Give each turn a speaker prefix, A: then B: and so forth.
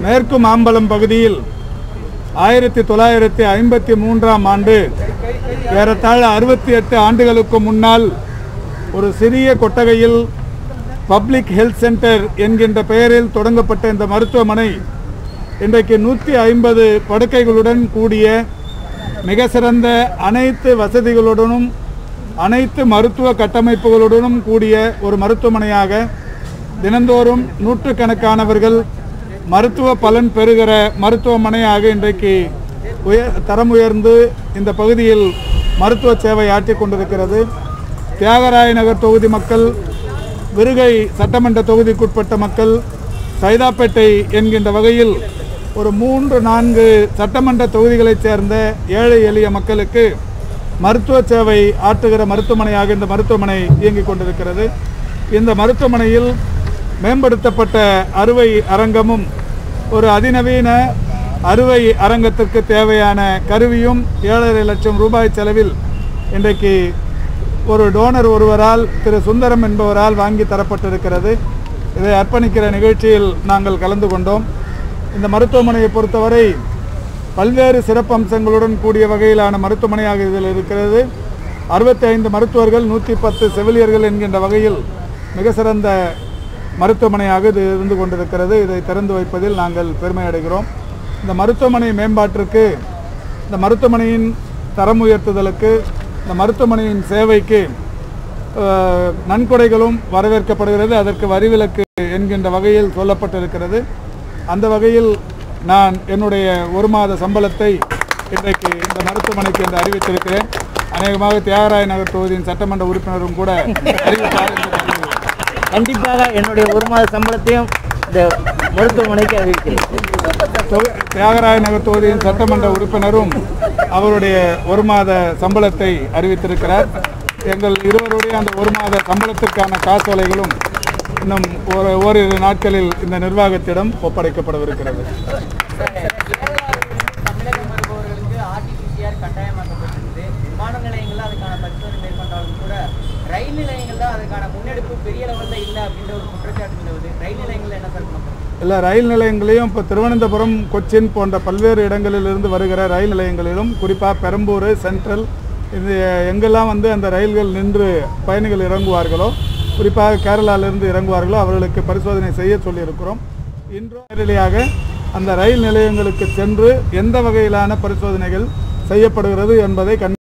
A: மேற்கு மாம்பலம் பகுதியில் ஆயிரத்தி தொள்ளாயிரத்தி ஐம்பத்தி மூன்றாம் ஆண்டு ஏறத்தாழ அறுபத்தி எட்டு ஆண்டுகளுக்கு முன்னால் ஒரு சிறிய கொட்டகையில் பப்ளிக் ஹெல்த் சென்டர் என்கின்ற பெயரில் தொடங்கப்பட்ட இந்த மருத்துவமனை இன்றைக்கு நூற்றி ஐம்பது படுக்கைகளுடன் கூடிய மிக சிறந்த அனைத்து வசதிகளுடனும் அனைத்து மருத்துவ கட்டமைப்புகளுடனும் கூடிய ஒரு மருத்துவமனையாக தினந்தோறும் நூற்றுக்கணக்கானவர்கள் மருத்துவ பலன் பெறுகிற மருத்துவமனையாக இன்றைக்கு உயர் தரம் உயர்ந்து இந்த பகுதியில் மருத்துவ சேவை ஆற்றிக் கொண்டிருக்கிறது தியாகராய நகர் தொகுதி மக்கள் விருகை சட்டமன்ற தொகுதிக்குட்பட்ட மக்கள் சைதாப்பேட்டை என்கின்ற வகையில் ஒரு மூன்று நான்கு சட்டமன்ற தொகுதிகளைச் சேர்ந்த ஏழை எளிய மக்களுக்கு மருத்துவ சேவை ஆற்றுகிற மருத்துவமனையாக இந்த மருத்துவமனை இயங்கிக் கொண்டிருக்கிறது இந்த மருத்துவமனையில் மேம்படுத்தப்பட்ட அறுவை அரங்கமும் ஒரு அதிநவீன அறுவை அரங்கத்திற்கு தேவையான கருவியும் ஏழரை லட்சம் ரூபாய் செலவில் இன்றைக்கு ஒரு டோனர் ஒருவரால் திரு சுந்தரம் என்பவரால் வாங்கி தரப்பட்டிருக்கிறது இதை அர்ப்பணிக்கிற நிகழ்ச்சியில் நாங்கள் கலந்து கொண்டோம் இந்த மருத்துவமனையை பொறுத்தவரை பல்வேறு சிறப்பம்சங்களுடன் கூடிய வகையிலான மருத்துவமனையாக இதில் இருக்கிறது அறுபத்தி ஐந்து மருத்துவர்கள் நூற்றி பத்து செவிலியர்கள் என்கின்ற வகையில் மிக சிறந்த மருத்துவமனையாக இது இருந்து கொண்டிருக்கிறது இதை திறந்து வைப்பதில் நாங்கள் பெருமை அடைகிறோம் இந்த மருத்துவமனை மேம்பாட்டிற்கு இந்த மருத்துவமனையின் தரம் உயர்த்துதலுக்கு இந்த மருத்துவமனையின் சேவைக்கு அஹ், நன்கொடைகளும் வரவேற்கப்படுகிறது அதற்கு வரிவிலக்கு என்கின்ற வகையில் சொல்லப்பட்டிருக்கிறது அந்த வகையில் நான் என்னுடைய ஒரு மாத சம்பளத்தை இன்றைக்கு இந்த மருத்துவமனைக்கு என்று அறிவித்திருக்கிறேன் அநேகமாக தியாகராய நகர் தொகுதியின் சட்டமன்ற உறுப்பினரும் கூட அறிவித்தார் என்று கருதுகிறேன்.
B: கண்டிப்பாக என்னுடைய ஒரு மாத சம்பளத்தையும் இந்த மருத்துவமனைக்கு அறிவிக்கிறேன்
A: தொகு- தியாகராய நகர் தொகுதியின் சட்டமன்ற உறுப்பினரும் அவருடைய ஒரு மாத சம்பளத்தை அறிவித்திருக்கிறார் எங்கள் இருவருடைய அந்த ஒரு மாத சம்பளத்திற்கான காசோலைகளும் இன்னும் ஒரு ஓரிரு நாட்களில் இந்த நிர்வாகத்திடம் ஒப்படைக்கப்படவிருக்கிறது
C: தமிழகம் வருபவர்களுக்கு ஆர்டிபிசிஆர் கட்டாயமாக்கப்பட்டிருக்குது விமான நிலையங்கள்ல அதுக்கான பரிசோதனை மேற்கொண்டாலும் கூட ரயில் நிலையங்கள் தான் அதுக்கான முன்னெடுப்பு பெரிய லெவலில் இல்லை அப்படின்ற ஒரு குற்றச்சாட்டு நிலவுது ரயில் நிலையங்கள்ல என்ன சார் பண்ணுறது
A: எல்லா ரயில் நிலையங்களையும் இப்போ திருவனந்தபுரம் கொச்சின் போன்ற பல்வேறு இடங்களிலிருந்து வருகிற ரயில் நிலையங்களிலும் குறிப்பாக பெரம்பூர் சென்ட்ரல் இது எங்கெல்லாம் வந்து அந்த ரயில்கள் நின்று பயணிகள் இறங்குவார்களோ குறிப்பாக கேரளாவிலிருந்து இறங்குவார்களோ அவர்களுக்கு பரிசோதனை செய்ய சொல்லியிருக்கிறோம் இன்றும் நேரடியாக அந்த ரயில் நிலையங்களுக்கு சென்று எந்த வகையிலான பரிசோதனைகள் செய்யப்படுகிறது என்பதை கண்